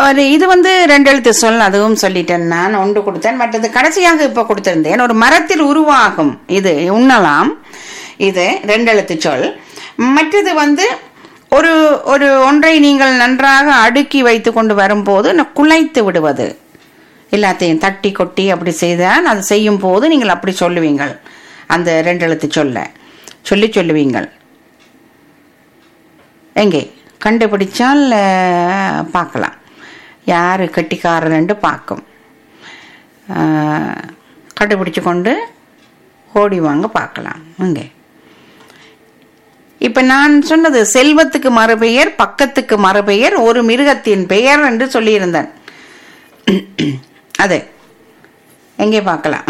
ஒரு இது வந்து ரெண்டு எழுத்து சொல் அதுவும் சொல்லிட்டேன் நான் ஒன்று கொடுத்தேன் மற்றது கடைசியாக இப்ப கொடுத்திருந்தேன் ஒரு மரத்தில் உருவாகும் இது உண்ணலாம் இது ரெண்டு எழுத்து சொல் மற்றது வந்து ஒரு ஒரு ஒன்றை நீங்கள் நன்றாக அடுக்கி வைத்து கொண்டு வரும்போது ந- குலைத்து விடுவது எல்லாத்தையும் தட்டி கொட்டி அப்படி செய்தால் அது செய்யும் போது நீங்கள் அப்படி சொல்லுவீங்கள் அந்த ரெண்டு எழுத்து சொல்ல சொல்லி சொல்லுவீங்கள் எங்கே கண்டுபிடிச்சால் அஹ், பார்க்கலாம் யார் கெட்டிக்காரன்னு பார்க்கும் அஹ், கண்டுபிடிச்சு கொண்டு ஓடி வாங்க பார்க்கலாம் இங்கே இப்ப நான் சொன்னது செல்வத்துக்கு மறுபெயர் பக்கத்துக்கு மறுபெயர் ஒரு மிருகத்தின் பெயர் என்று சொல்லியிருந்தேன் அது எங்கே பார்க்கலாம்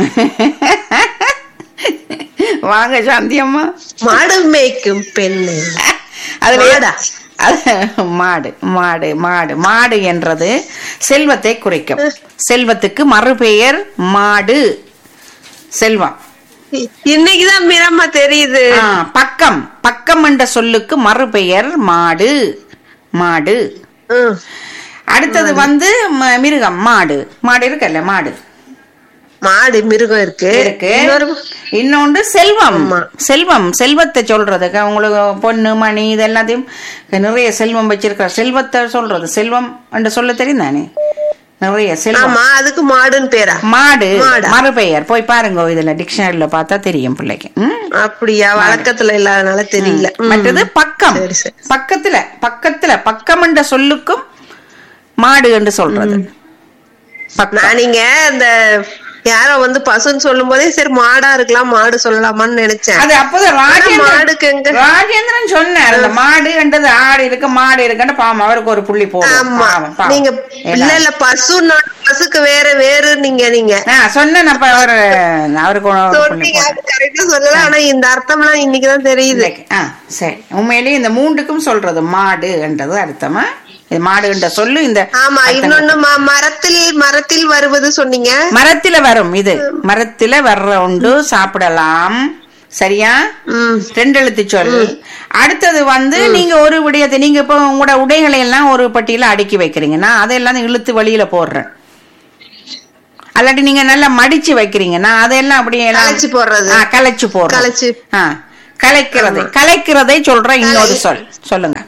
வாங்க சாந்தி அம்மா மாடு மேய்க்கும் பெண்ணு அதுல மாடா? அது மாடு மாடு மாடு மாடு என்றது செல்வத்தை குறிக்கும் செல்வத்துக்கு மறுபெயர் மாடு செல்வம் இ- இன்னைக்குதான் மீரம்மா தெரியுது ஆ, பக்கம் பக்கம் என்ற சொல்லுக்கு மறுபெயர் மாடு மாடு ம். அடுத்தது வந்து ம- மிருகம் மாடு மாடு இருக்குல்ல மாடு மாடு மிருகம் இருக்கு இருக்கு இன்னொரு இன்னொன்று செல்வம் ஆமா. செல்வம் செல்வத்தை சொல்றதுக்கு உங்களுக்கு பொண்ணு மணி இது எல்லாத்தையும் நிறைய செல்வம் வச்சிருக்கிற செல்வத்தை சொல்றது செல்வம் என்று சொல்ல தெரியும் தானே நிறைய செல்வம் ஆமா அதுக்கு மாடுன்னு பேரா மாடு மாடா? மறுபெயர் போய் பாருங்க இதுல டிக்ஷனரியில பார்த்தா தெரியும் பிள்ளைக்கு ம்? அப்படியா வழக்கத்துல இல்லாதனால தெரியல ம். மற்றது பக்கம் சரி, சரி. பக்கத்துல பக்கத்துல பக்கம் என்ற சொல்லுக்கும் மாடு என்று சொல்றது பக்கம் நான் நீங்க இந்த யாரோ வந்து பசுன்னு சொல்லும் போதே சரி மாடா இருக்கலாம் மாடு சொல்லலாமான்னு நினைச்சேன் அது அப்போதான் ராஜேந்திரன் மாடுக்கு எங்க? ராஜேந்திரன் சொன்னார் அந்த மாடு என்றது ஆடு இருக்கு மாடு இருக்குன்னு பாவம் அவருக்கு ஒரு புள்ளி போடும் ஆமா பாவம், பாவம். நீங்க ஏன்னா- இல்ல இல்ல பசுன்னா பசுக்கு வேற வேறு நீங்க நீங்க நான் சொன்னேன் அப்ப அவர் அவருக்கு ஒரு புள்ளி சொன்னீங்க போடும். அது கரெக்டா சொல்லல ஆனா இந்த அர்த்தம்லாம் இன்னைக்குதான் தெரியுது இன்னைக்கு, ஆ சரி உண்மையிலேயே இந்த மூன்றுக்கும் சொல்றது மாடு என்றது அர்த்தமா இது மாடு என்ற சொல்லு இந்த ஆமா அர்த்தங்கள். இன்னொன்னு ம- மரத்தில் மரத்தில் வருவது சொன்னீங்க மரத்துல வரும் இது மரத்துல வர்ற உண்டு சாப்பிடலாம் சரியா ம் ரெண்டு எழுத்து சொல் அடுத்தது வந்து நீங்க ஒரு விடயத்தை நீங்க இப்போ உங்களோட உடைகளை எல்லாம் ஒரு பட்டியல அடுக்கி வைக்கிறீங்க நான் அதெல்லாம் இழுத்து வெளியில போடுறேன் அல்லாட்டி நீங்க நல்லா மடிச்சு வைக்கிறீங்க நான் அதெல்லாம் அப்படியே எல்லாம் கலைச்சு போடுறது. ஆ, கலைச்சு போடுறது கலைச்சு. ஆ கலைக்கிறது கலைக்கிறதை சொல்ற இன்னொரு கலை. சொல் சொல்லுங்க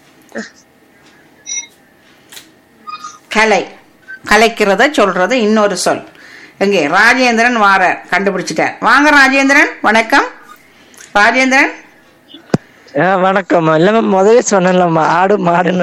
கலை கலைக்கிறத சொல்றது இன்னொரு சொல் எங்கே ராஜேந்திரன் வார கண்டுபிடிச்சிட்டார் வாங்க ராஜேந்திரன் வணக்கம் ராஜேந்திரன் ஆ, வணக்கம் இல்ல முதல்ல சொன்னேன்லம்மா ஆடு மாடுன்னு